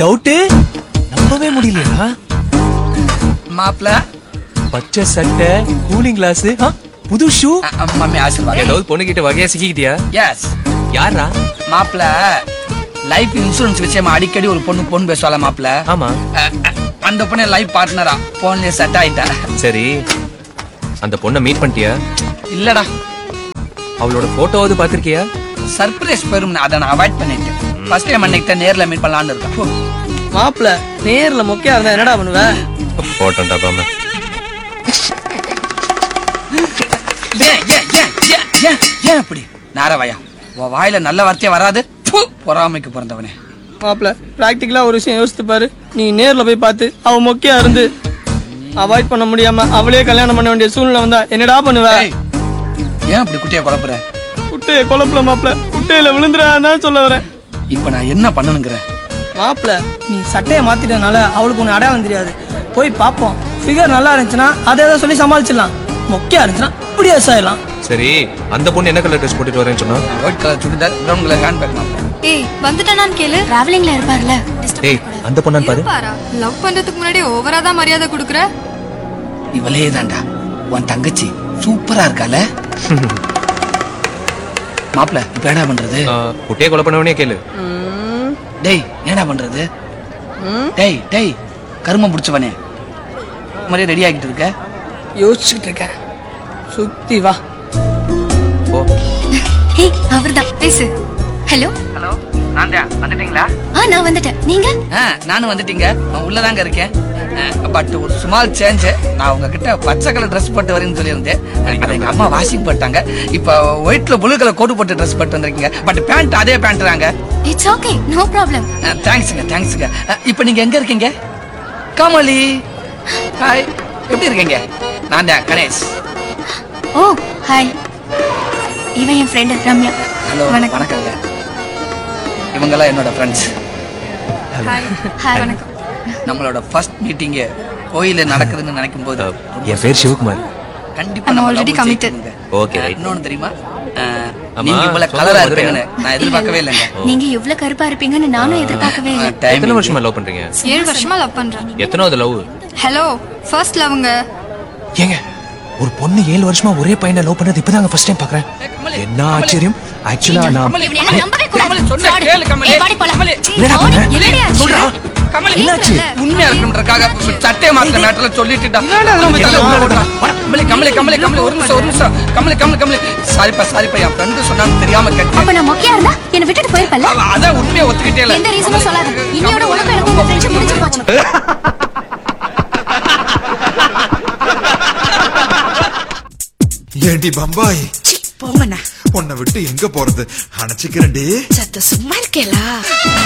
Doubt நம்பவே முடியலையா மாப்பிள பச்சை சட்டை கூலிங் கிளாஸ் புது ஷூ மம்மி ஆசீர்வாதம் ஏதாவது பொண்ணுகிட்ட வகையா சிக்கிக்கிட்டியா எஸ் யாரா மாப்பிள லைஃப் இன்சூரன்ஸ் விஷயமா அடிக்கடி ஒரு பொண்ணு பொண்ணு பேசுவாள மாப்பிள ஆமா அஹ், அஹ், அந்த பொண்ணு லைஃப் பார்ட்னரா போன்லயே செட் ஆயிட்டா சரி அந்த பொண்ணை மீட் பண்ணிட்டியா இல்லடா அவளோட போட்டோவாவது பாத்திருக்கியா சர்ப்ரைஸ் பெரும் அதை நான் அவாய்ட் பண்ணிட்டேன் ஃபர்ஸ்ட் டைம் அன்னைக்கு நேர்ல மீட் பண்ணலாம்னு இருக்கேன் ஹோ. மாப்பிள நேர்ல மொக்கையா இருந்தா என்னடா பண்ணுவ போட்டோம்டா பாம ஏன் ஏன் ஏன் ஏன் ஏன் ஏன் இப்படி நாரவாயா உன் வாயில நல்ல வார்த்தையே வராது ப்பு, பொறாமைக்கு பிறந்தவனே மாப்பிள பிராக்டிக்கலா ஒரு விஷயம் யோசித்து பாரு நீ நேர்ல போய் பார்த்து அவ மொக்கையா இருந்து அவாய்ட் பண்ண முடியாம அவளே கல்யாணம் பண்ண வேண்டிய சூழ்நிலை வந்தா என்னடா பண்ணுவ ஏய், ஏன் இப்படி குட்டியை குழப்புற குட்டைய குழப்பல மாப்பிள குட்டையில விழுந்துடாதான் சொல்ல வரேன் இப்ப நான் என்ன பண்ணணுங்கிற மாப்பிள நீ சட்டையை மாத்திட்டனால அவளுக்கு ஒண்ணு அடையாளம் தெரியாது போய் பார்ப்போம் ஃபிகர் நல்லா இருந்துச்சுன்னா அதை ஏதோ சொல்லி சமாளிச்சிடலாம் மொக்கையா இருந்துச்சுன்னா இப்படியே ஆயிடலாம் சரி அந்த பொண்ணு என்ன கலர் ட்ரெஸ் போட்டுட்டு வரேன்னு சொன்னா white colour churidar brown colour hand bag மாப்பிள ஏய் வந்துட்டானான்னு கேளு டிராவலிங்ல இருப்பார்ல டேய் அந்த பொண்ணான்னு பாரு இருப்பாரா லவ் பண்றதுக்கு முன்னாடி ஓவரா தான் மரியாதை கொடுக்குற இவளே தான்டா உன் தங்கச்சி சூப்பரா இருக்கால மாப்பிள இப்ப என்ன பண்றது ஆ, குட்டியை கொலை பண்ணவனே கேளு டேய் என்னடா பண்றது டேய் டேய் கருமம் பிடிச்சவனே மாதிரியே ரெடி ஆகிட்டு இருக்க யோசிச்சுட்டு இருக்கேன் சுத்தி வா போ ஏய் அவர்தான் பேசு ஹலோ ஹலோ நான் தான் வந்துட்டீங்களா ஆ நான் வந்துட்டேன் நீங்க ஆ நானும் வந்துட்டீங்க நான் உள்ளதாங்க இருக்கேன் பட் ஒரு சுமால் சேஞ்ச் நான் உங்ககிட்ட பச்சை கலர் ட்ரெஸ் போட்டு வரேன்னு சொல்லியிருந்தேன் அதை எங்க அம்மா வாஷிங் போட்டாங்க இப்போ ஒயிட்ல ப்ளூ கலர் கோட் போட்டு ட்ரெஸ் போட்டு வந்திருக்கீங்க பட் பேண்ட் அதே பேண்ட் தாங்க இட்ஸ் ஓகே நோ ப்ராப்ளம் தேங்க்ஸுங்க தேங்க்ஸுங்க இப்போ நீங்க எங்க இருக்கீங்க காமலி ஹாய் எப்படி இருக்கீங்க நான் தான் கணேஷ் ஓ ஹாய் இவன் என் ஃப்ரெண்ட் ரம்யா ஹலோ வணக்கம் வணக்கங்க இவங்கெல்லாம் என்னோட ஃப்ரெண்ட்ஸ் ஹாய் ஹாய் வணக்கம் நம்மளோட ஃபர்ஸ்ட் மீட்டிங் கோயில நடக்குதுன்னு நினைக்கும் போது என் பேர் சிவகுமார் கண்டிப்பா I'm நம்ம already love committed. ஜெயிக்கணுங்க. Okay, right. இன்னொன்னு தெரியுமா அஹ், ஆமா, நீங்க இவ்வளவு சொல்லுங்க, கலரா மதுரையா? இருப்பீங்கன்னு நான் எதிர்பார்க்கவே இல்லைங்க நீங்க இவ்ளோ கருப்பா இருப்பீங்கன்னு நானும் எதிர்பார்க்கவே இல்லை அஹ், timing. எத்தனை வருஷமா லவ் பண்றீங்க ஏழு வருஷமா லவ் பண்றேன் எத்தனாவது லவ் ஹலோ ஃபர்ஸ்ட் லவ்ங்க ஏங்க ஒரு பொண்ணு ஏழு வருஷமா ஒரே பையனை லவ் பண்ணது இப்பதாங்க ஃபர்ஸ்ட் டைம் பாக்குறேன் கமலி, என்ன கமலி. ஆச்சரியம் ஆக்சுவலா நான் கமலி, இவனை எல்லாம் நம்பவே கூடாது. கமலி, சொன்னா Fraud. கேளு, கமலி. ஏய், வாடி போலாம். கமலி, சீ, என்னடா fraud. பண்ண? என்னடி ஆச்சு? சொல்றா. கமலி, என்னாச்சு? உண்மையா இருக்கணுன்றக்காக சட்டையை மாத்திர மேட்டர்ல சொல்லிட்டுடா கமலி கமலி கமலி கமலி ஒரு நிமிஷம் ஒரு நிமிஷம் கமலி கமலி கமலி சாரிப்பா சாரிப்பா என் ஃப்ரெண்டு சொன்னான்னு தெரியாம கேட்டேன் அப்ப நான் மொக்கையா இருந்தா என்னை விட்டுட்டு போயிருப்பல்ல அவ அதான் உண்மையை ஒத்துக்கிட்டே இல்ல எந்த ரீசனும் சொல்லாத இன்னையோட உனக்கு எனக்கு உங்க ஃப்ரெண்ட்ஷிப் முடிஞ்சு போச்சு ஏண்டி பம்பாய் போங்கண்ணா உன்னை விட்டு எங்க போறது அணைச்சிக்கிறேன்டி சத்த சும்மா இருக்கேலா